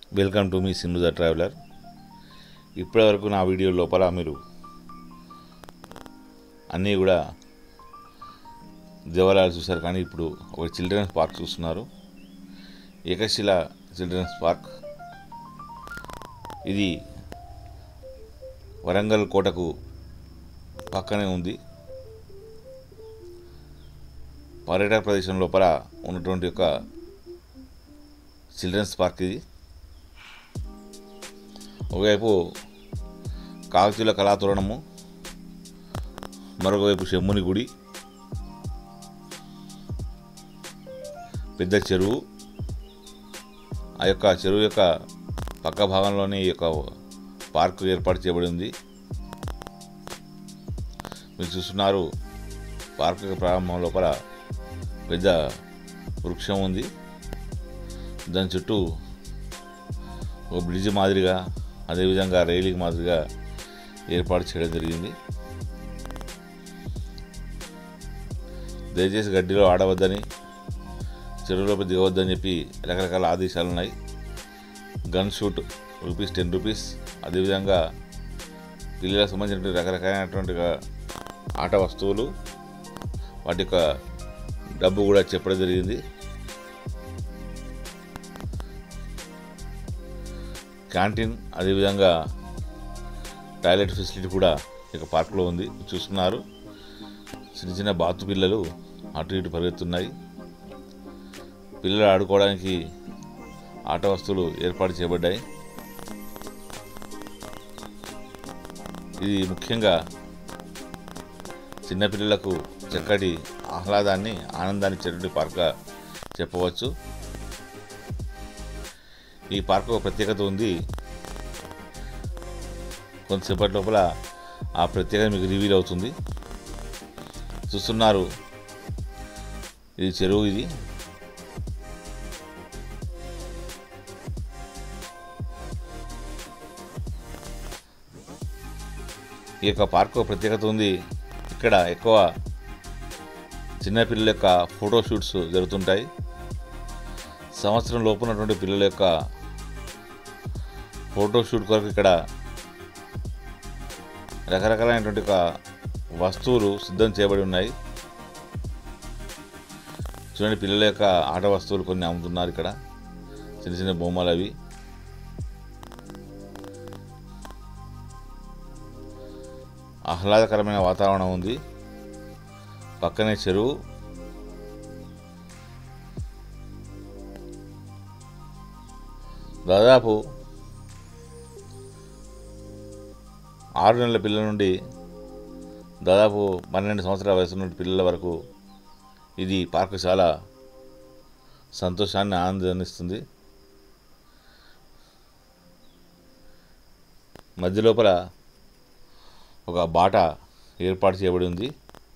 welcome to మీ Sindhu the traveller ఇప్పటివరకు నా వీడియో లోపల మీరు అన్నీ కూడా దేవాలయాలు చూశారు కానీ ఇప్పుడు ఒక చిల్డ్రన్స్ పార్క్ చూస్తున్నారు ఏకశిల చిల్డ్రన్స్ పార్క్ ఇది వరంగల్ కోటకు పక్కనే ఉంది పర్యాటక ప్రదేశం లోపల ఉన్నటువంటి ఒక చిల్డ్రన్స్ పార్క్ ఇది ఒకవైపు కాకతీయుల కళాతోరణము మరొకవైపు శంభుని గుడి పెద్ద చెరువు ఆ యొక్క చెరువు యొక్క పక్క భాగంలోనే ఈ యొక్క పార్కు ఏర్పాటు చేయబడి ఉంది మీరు చూస్తున్నారు పార్క్ యొక్క ప్రారంభం లోపల పెద్ద వృక్షం ఉంది దాని చుట్టూ ఒక బ్రిడ్జ్ మాదిరిగా అదేవిధంగా రైలింగ్ మాదిరిగా ఏర్పాటు చేయడం జరిగింది దయచేసి గడ్డిలో ఆడవద్దని చెరువులోకి దిగవద్దని చెప్పి రకరకాల ఆదేశాలు ఉన్నాయి gun shoot rupees ten rupees అదేవిధంగా పిల్లలకు సంబంధించినటువంటి రకరకాలైనటువంటి ఆట వస్తువులు వాటి యొక్క డబ్బు కూడా చెప్పడం జరిగింది క్యాంటీన్ అదేవిధంగా టాయిలెట్ ఫెసిలిటీ కూడా ఇక పార్కులో ఉంది చూస్తున్నారు చిన్న చిన్న బాతు పిల్లలు అటు ఇటు పరిగెత్తున్నాయి పిల్లలు ఆడుకోవడానికి ఆట వస్తువులు ఏర్పాటు చేయబడ్డాయి ఇది ముఖ్యంగా చిన్నపిల్లలకు చక్కటి ఆహ్లాదాన్ని ఆనందాన్ని ఇచ్చేటువంటి పార్క్గా చెప్పవచ్చు ఈ పార్క్ ఒక ప్రత్యేకత ఉంది కొంతసేపటి లోపల ఆ ప్రత్యేకత మీకు రివీల్ అవుతుంది చూస్తున్నారు ఇది చెరువు ఇది ఈ యొక్క పార్క్ ప్రత్యేకత ఉంది ఇక్కడ ఎక్కువ చిన్నపిల్లల యొక్క ఫోటో షూట్స్ జరుగుతుంటాయి సంవత్సరం లోపు ఉన్నటువంటి పిల్లల యొక్క ఫోటో షూట్ కొరకు ఇక్కడ రకరకాలైనటువంటి ఒక వస్తువులు సిద్ధం చేయబడి ఉన్నాయి చూడండి పిల్లల యొక్క ఆట వస్తువులు కొన్ని అమ్ముతున్నారు ఇక్కడ చిన్న చిన్న బొమ్మలు అవి ఆహ్లాదకరమైన వాతావరణం ఉంది పక్కనే చెరువు దాదాపు ఆరు నెలల పిల్లల నుండి దాదాపు పన్నెండు సంవత్సరాల వయసు ఉన్న పిల్లల వరకు ఇది పార్క్ చాలా సంతోషాన్ని ఆనందాన్ని ఇస్తుంది మధ్య లోపల ఒక బాట ఏర్పాటు చేయబడి ఉంది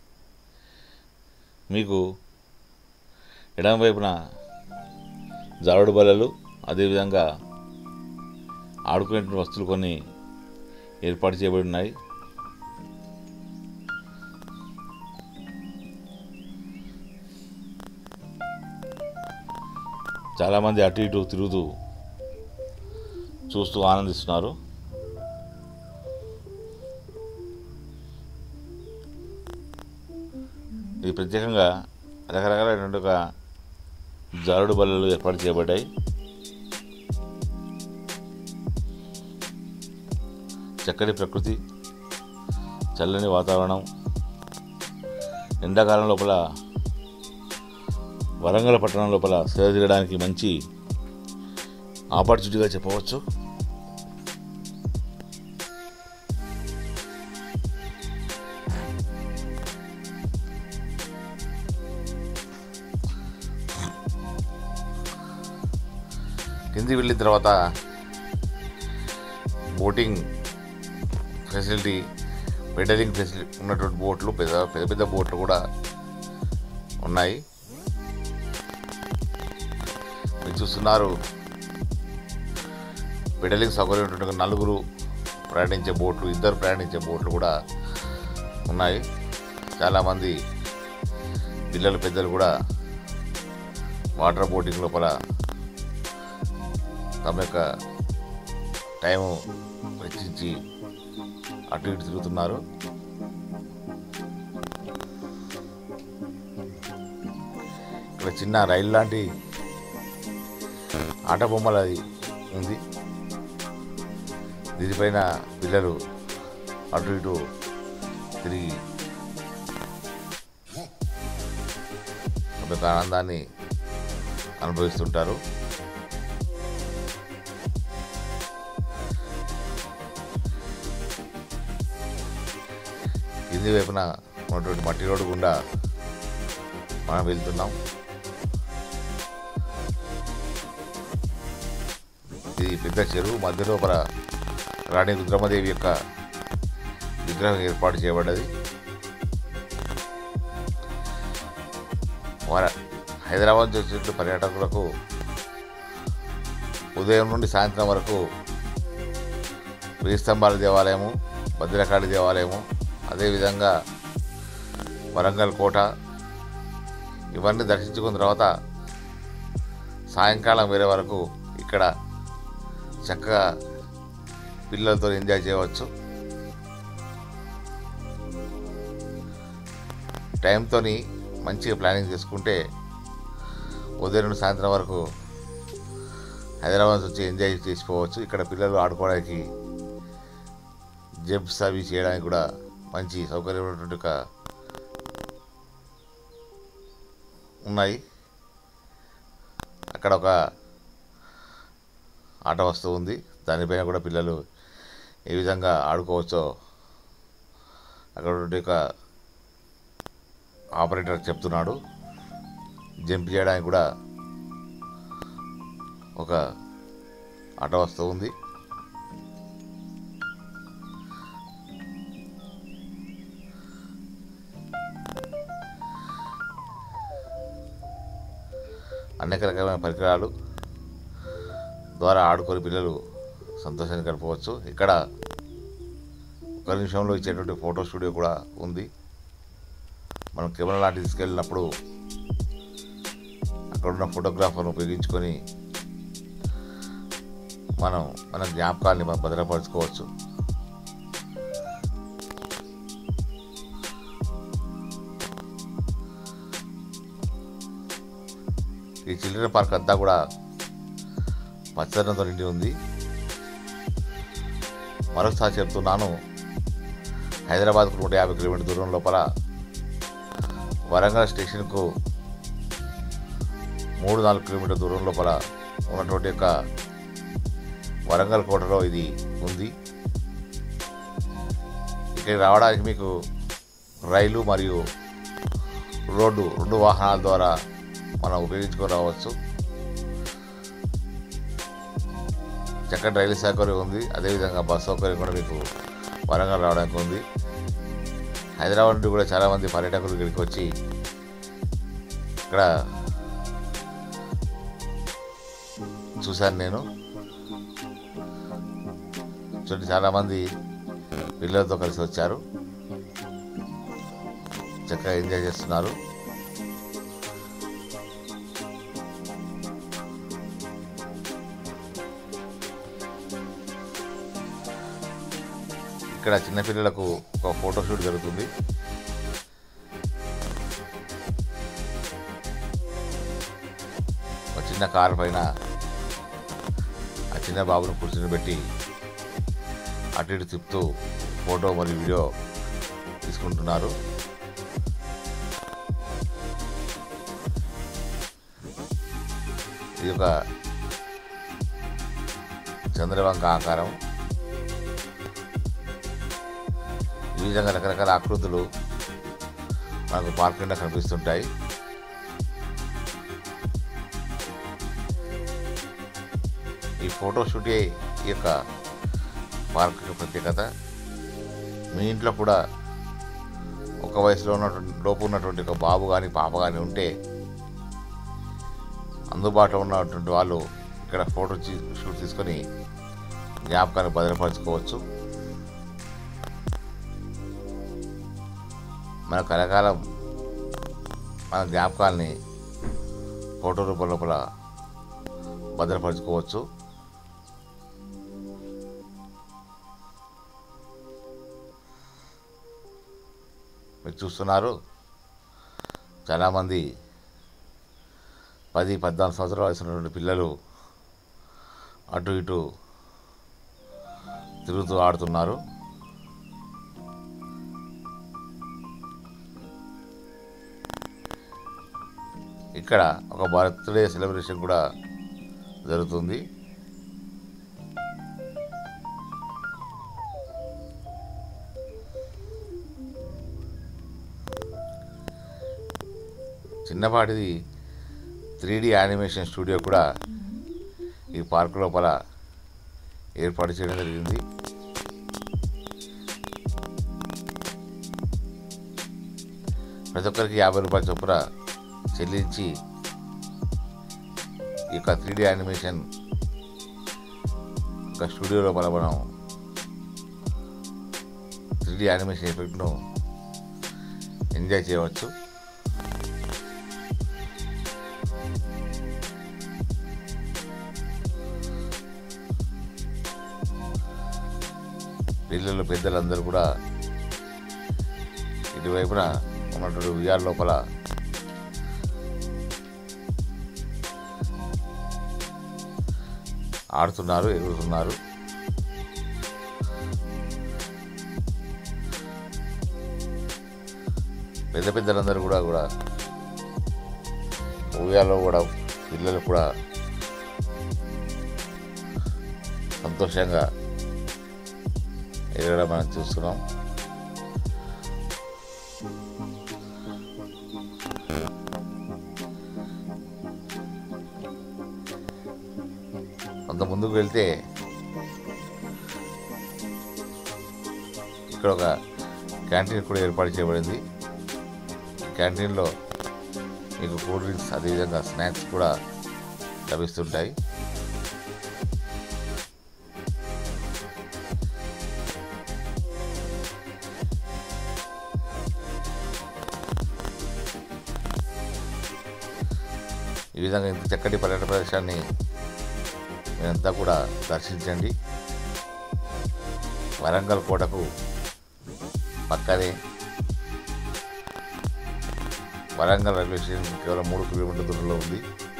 మీకు ఎడమ వైపున జారుడు బల్లలు అదేవిధంగా ఆడుకునే వస్తువులు కొన్ని ఏర్పాటు చేయబడి ఉన్నాయి చాలామంది అటు ఇటు తిరుగుతూ చూస్తూ ఆనందిస్తున్నారు ఇది ప్రత్యేకంగా రకరకాలైనటువంటి ఒక జారుడు బల్లలు ఏర్పాటు చేయబడ్డాయి చక్కటి ప్రకృతి చల్లని వాతావరణం ఎండాకాలం లోపల వరంగల్ పట్టణం లోపల సేద తీరడానికి మంచి ఆపర్చునిటీగా చెప్పవచ్చు కిందికి వెళ్ళిన తర్వాత బోటింగ్ ఫెసిలిటీ పెడలింగ్ ఫెసిలిటీ ఉన్నటువంటి బోట్లు పెద్ద పెద్ద పెద్ద బోట్లు కూడా ఉన్నాయి మీరు చూస్తున్నారు పెడలింగ్ సౌకర్యం ఉన్నటువంటి నలుగురు ప్రయాణించే బోట్లు ఇద్దరు ప్రయాణించే బోట్లు కూడా ఉన్నాయి చాలామంది పిల్లలు పెద్దలు కూడా వాటర్ బోటింగ్ లోపల తమ యొక్క టైము వెచ్చించి అటు ఇటు తిరుగుతున్నారు ఇక్కడ చిన్న రైలు లాంటి ఆట బొమ్మలు అది ఉంది దీనిపైన పిల్లలు అటు ఇటు తిరిగి ఒక ఆనందాన్ని అనుభవిస్తుంటారు కింది వైపున ఉన్నటువంటి మట్టి రోడ్డు గుండా మనం వెళ్తున్నాం ఇది పెద్ద చెరువు మధ్య లోపల రాణి రుద్రమదేవి యొక్క విగ్రహం ఏర్పాటు చేయబడ్డది వార హైదరాబాద్ నుంచి వచ్చినట్టు పర్యాటకులకు ఉదయం నుండి సాయంత్రం వరకు వెయ్యి స్తంభాల దేవాలయము భద్రకాళి దేవాలయము అదేవిధంగా వరంగల్ కోట ఇవన్నీ దర్శించుకున్న తర్వాత సాయంకాలం వేరే వరకు ఇక్కడ చక్కగా పిల్లలతో ఎంజాయ్ చేయవచ్చు టైంతో మంచిగా ప్లానింగ్ చేసుకుంటే ఉదయం నుండి సాయంత్రం వరకు హైదరాబాద్ వచ్చి ఎంజాయ్ చేసిపోవచ్చు ఇక్కడ పిల్లలు ఆడుకోవడానికి జంప్స్ అవి చేయడానికి కూడా మంచి సౌకర్యమైనటువంటి ఒక ఉన్నాయి అక్కడ ఒక ఆట వస్తువు ఉంది దానిపైన కూడా పిల్లలు ఏ విధంగా ఆడుకోవచ్చో అక్కడ ఉన్నటువంటి ఒక ఆపరేటర్ చెప్తున్నాడు జంప్ చేయడానికి కూడా ఒక ఆట వస్తువు ఉంది అనేక రకమైన పరికరాలు ద్వారా ఆడుకొని పిల్లలు సంతోషాన్ని గడపవచ్చు ఇక్కడ ఒక నిమిషంలో ఇచ్చేటువంటి ఫోటో స్టూడియో కూడా ఉంది మనం కెమెరా లాంటి తీసుకెళ్ళినప్పుడు అక్కడున్న ఫోటోగ్రాఫర్ను ఉపయోగించుకొని మనం మన జ్ఞాపకాన్ని మనం భద్రపరచుకోవచ్చు ఈ చిల్డ్రన్ పార్క్ అంతా కూడా పచ్చదనంతో నిండి ఉంది మరొకసారి చెప్తున్నాను హైదరాబాద్కు నూట యాభై కిలోమీటర్ దూరం లోపల వరంగల్ స్టేషన్కు మూడు నాలుగు కిలోమీటర్ దూరం లోపల ఉన్నటువంటి యొక్క వరంగల్ కోటలో ఇది ఉంది ఇక్కడికి రావడానికి మీకు రైలు మరియు రోడ్డు రెండు వాహనాల ద్వారా మనం ఉపయోగించుకొని రావచ్చు చక్కటి రైలు సౌకర్యం ఉంది అదేవిధంగా బస్ సౌకర్యం కూడా మీకు వరంగల్ రావడానికి ఉంది హైదరాబాద్ నుండి కూడా చాలామంది పర్యాటకులు ఇక్కడికి వచ్చి ఇక్కడ చూశాను నేను చూడండి చాలామంది పిల్లలతో కలిసి వచ్చారు చక్కగా ఎంజాయ్ చేస్తున్నారు ఇక్కడ చిన్నపిల్లలకు ఒక ఫోటో షూట్ జరుగుతుంది ఒక చిన్న కారు పైన ఆ చిన్న బాబును కూర్చుని పెట్టి అటు ఇటు తిప్పుతూ ఫోటో మరియు వీడియో తీసుకుంటున్నారు ఇది ఒక చంద్రవంక ఆకారం ఈ విధంగా రకరకాల ఆకృతులు మనకు పార్క్ నిండా కనిపిస్తుంటాయి ఈ ఫోటో షూటే ఈ యొక్క పార్క్ యొక్క ప్రత్యేకత మీ ఇంట్లో కూడా ఒక వయసులో ఉన్నటువంటి లోపు ఉన్నటువంటి ఒక బాబు కానీ పాప కానీ ఉంటే అందుబాటులో ఉన్నటువంటి వాళ్ళు ఇక్కడ ఫోటో తీ- షూట్ తీసుకొని జ్ఞాపకాన్ని భద్రపరచుకోవచ్చు మన కలకాలం మన జ్ఞాపకాల్ని ఫోటో రూపం లోపల భద్రపరచుకోవచ్చు మీరు చూస్తున్నారు చాలామంది పది పద్నాలుగు సంవత్సరాల వయసు ఉన్నటువంటి పిల్లలు అటు ఇటు తిరుగుతూ ఆడుతున్నారు ఇక్కడ ఒక బర్త్డే సెలబ్రేషన్ కూడా జరుగుతుంది చిన్నపాటిది త్రీ డి యానిమేషన్ స్టూడియో కూడా ఈ పార్క్ లోపల ఏర్పాటు చేయడం జరిగింది ప్రతి ఒక్కరికి యాభై రూపాయల చొప్పున చెల్లించి ఈ యొక్క త్రీ డి యానిమేషన్ ఒక స్టూడియో లోపల మనం త్రీ డి యానిమేషన్ ఎఫెక్ట్ను ఎంజాయ్ చేయవచ్చు పిల్లలు పెద్దలందరూ కూడా ఇటువైపున ఉన్నటువంటి ఉయ్యాల లోపల ఆడుతున్నారు ఎగురుతున్నారు పెద్ద పెద్దలందరూ కూడా కూడా ఉయ్యాలో కూడా పిల్లలు కూడా సంతోషంగా ఎగరడం మనం చూస్తున్నాం కొంత ముందుకు వెళ్తే ఇక్కడ ఒక క్యాంటీన్ కూడా ఏర్పాటు చేయబడింది ఈ క్యాంటీన్లో మీకు కూల్ డ్రింక్స్ అదేవిధంగా స్నాక్స్ కూడా లభిస్తుంటాయి ఈ విధంగా ఇంత చక్కటి పర్యటన ప్రదేశాన్ని మీరంతా కూడా దర్శించండి వరంగల్ కోటకు పక్కనే వరంగల్ రైల్వే స్టేషన్ కేవలం మూడు కిలోమీటర్ల దూరంలో ఉంది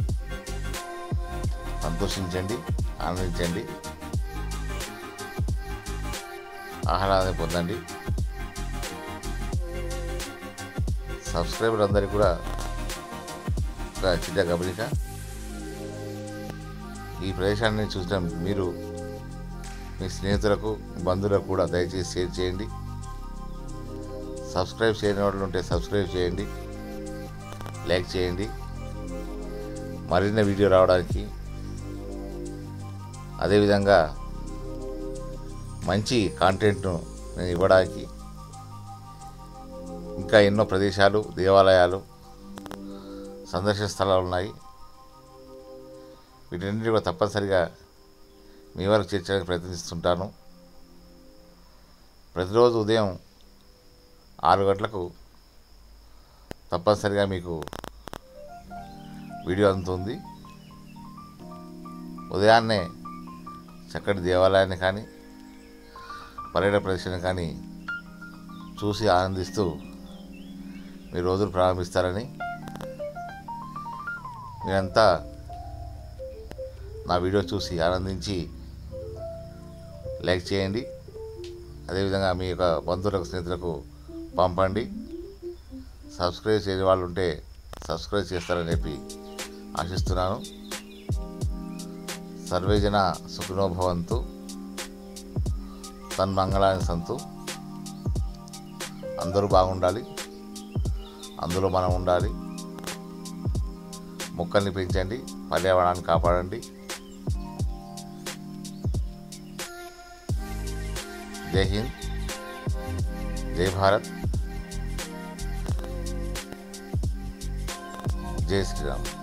సంతోషించండి ఆనందించండి ఆహ్లాదం పొందండి సబ్స్క్రైబర్ అందరికీ కూడా ఒక చిన్న గమనిక ఈ ప్రదేశాన్ని చూసిన మీరు మీ స్నేహితులకు బంధువులకు కూడా దయచేసి షేర్ చేయండి సబ్స్క్రైబ్ చేయని వాళ్ళు ఉంటే సబ్స్క్రైబ్ చేయండి లైక్ చేయండి మరిన్ని వీడియో రావడానికి అదేవిధంగా మంచి కాంటెంట్ను నేను ఇవ్వడానికి ఇంకా ఎన్నో ప్రదేశాలు దేవాలయాలు సందర్శన స్థలాలు ఉన్నాయి వీటన్నిటి కూడా తప్పనిసరిగా మీ వరకు చేర్చడానికి ప్రయత్నిస్తుంటాను ప్రతిరోజు ఉదయం ఆరు గంటలకు తప్పనిసరిగా మీకు వీడియో అందుతుంది ఉదయాన్నే చక్కటి దేవాలయాన్ని కానీ పర్యటన ప్రదర్శన కానీ చూసి ఆనందిస్తూ మీ రోజులు ప్రారంభిస్తారని మీరంతా నా వీడియో చూసి ఆనందించి లైక్ చేయండి అదేవిధంగా మీ యొక్క బంధువులకు స్నేహితులకు పంపండి సబ్స్క్రైబ్ చేయని వాళ్ళు ఉంటే సబ్స్క్రైబ్ చేస్తారని చెప్పి ఆశిస్తున్నాను సర్వేజన సుఖినో భవంతు తన్మంగళాన్ని సంతు అందరూ బాగుండాలి అందులో మనం ఉండాలి మొక్కల్ని పెంచండి పర్యావరణాన్ని కాపాడండి జై హింద్ జై భారత్ జై శ్రీరామ్